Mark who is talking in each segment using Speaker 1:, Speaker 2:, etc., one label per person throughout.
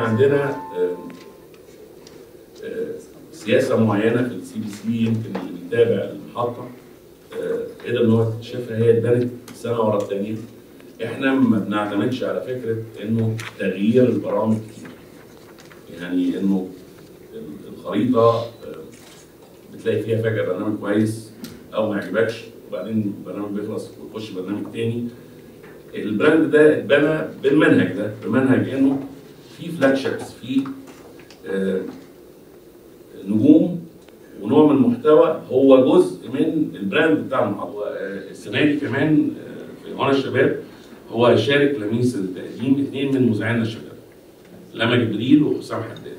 Speaker 1: عندنا آه، آه، سياسه معينه في السي بي سي يمكن اللي بيتابع المحطه آه، قدر ان هو يكتشفها هي اتبنت سنه ورا الثانيه احنا ما بنعتمدش على فكره انه تغيير البرامج كتير يعني انه ال- الخريطه آه، بتلاقي فيها فجاه برنامج كويس او ما يعجبكش وبعدين البرنامج بيخلص وتخش برنامج تاني البراند ده اتبنى بالمنهج ده بمنهج انه في فلاج شيبس في آه، نجوم ونوع من المحتوى هو جزء من البراند بتاع المحطه آه، السنه دي كمان آه، في هنا الشباب هو هيشارك لميس التقديم اثنين من مذيعينا الشباب لما جبريل وحسام حداد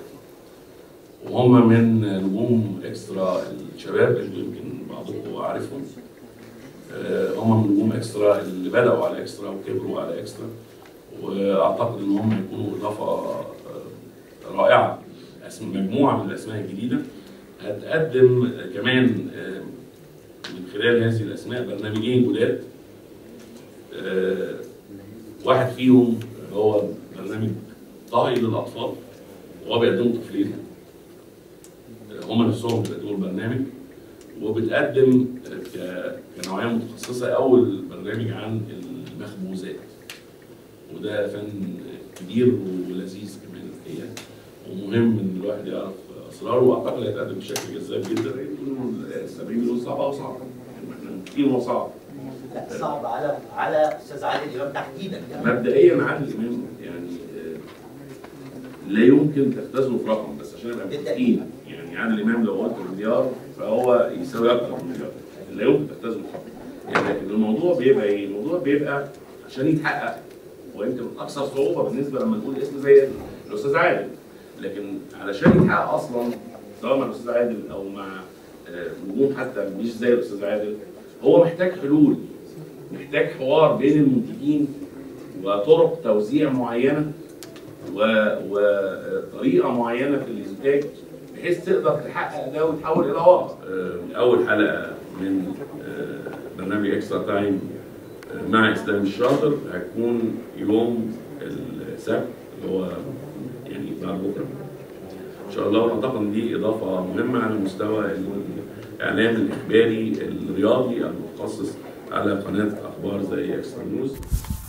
Speaker 1: وهم من نجوم اكسترا الشباب اللي يمكن بعضكم عارفهم آه، هم من نجوم اكسترا اللي بدأوا على اكسترا وكبروا على اكسترا واعتقد ان هم يكونوا اضافه آه، رائعه اسم مجموعه من الاسماء الجديده هتقدم آه، كمان آه، من خلال هذه الاسماء برنامجين جداد آه، واحد فيهم هو برنامج طهي للاطفال وهو بيقدمه طفلين آه، هم نفسهم بيقدموا البرنامج وبتقدم ك- كنوعيه متخصصه اول برنامج عن المخبوزات وده فن كبير ولذيذ كمان الحقيقه ومهم ان الواحد يعرف اسراره واعتقد هيتقدم بشكل جذاب جدا السبعين مليون صعبه او صعبه يعني احنا كتير هو صعب
Speaker 2: لا صعب على على استاذ عادل امام تحديدا يعني
Speaker 1: مبدئيا عادل امام يعني آه، لا يمكن تختزله في رقم بس عشان نبقى متفقين يعني عادل امام لو قلت مليار فهو يساوي اكتر من مليار لا يمكن تختزله في رقم يعني لكن الموضوع بيبقى ايه؟ الموضوع بيبقى عشان يتحقق ويمكن اكثر صعوبه بالنسبه لما نقول اسم زي الاستاذ عادل لكن علشان يتحقق اصلا سواء مع الاستاذ عادل او مع آه، نجوم حتى مش زي الاستاذ عادل هو محتاج حلول محتاج حوار بين المنتجين وطرق توزيع معينه و- وطريقه معينه في الانتاج بحيث تقدر تحقق ده وتحول الى واقع. اول حلقه من آه، برنامج اكسترا تايم آه، مع اسلام الشاطر هتكون يوم السبت اللي هو يعني بعد بكره. ان شاء الله ونعتقد ان دي اضافه مهمه على مستوى الاعلام الاخباري الرياضي المتخصص على قناه اخبار زي اكسترا نيوز